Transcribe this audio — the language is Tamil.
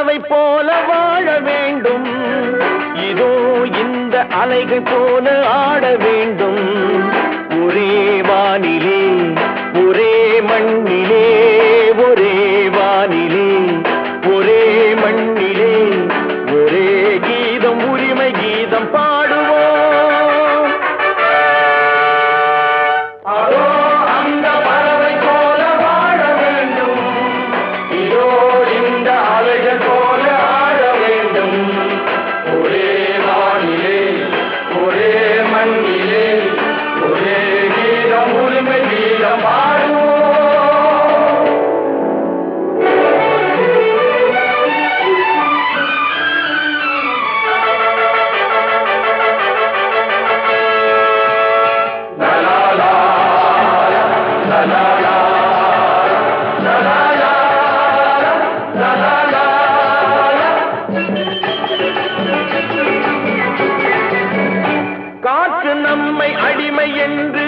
பறவை போல வாழ வேண்டும் இதோ இந்த அலைகள் போல ஆட வேண்டும் ஒரே வானிலே ஒரே மண்ணிலே ஒரே வானிலே ஒரே மண்ணிலே ஒரே கீதம் உரிமை கீதம் பாடுவோம் அதோ அந்த பறவை போல வாழ வேண்டும் இதோ இந்த அலைகள் போல ஆட வேண்டும் ஒரே வானிலே ஒரே மண்ணிலே ஒரே கீதம் உரிமை கீதம் பாடுவோம் காற்று நம்மை அடிமை என்று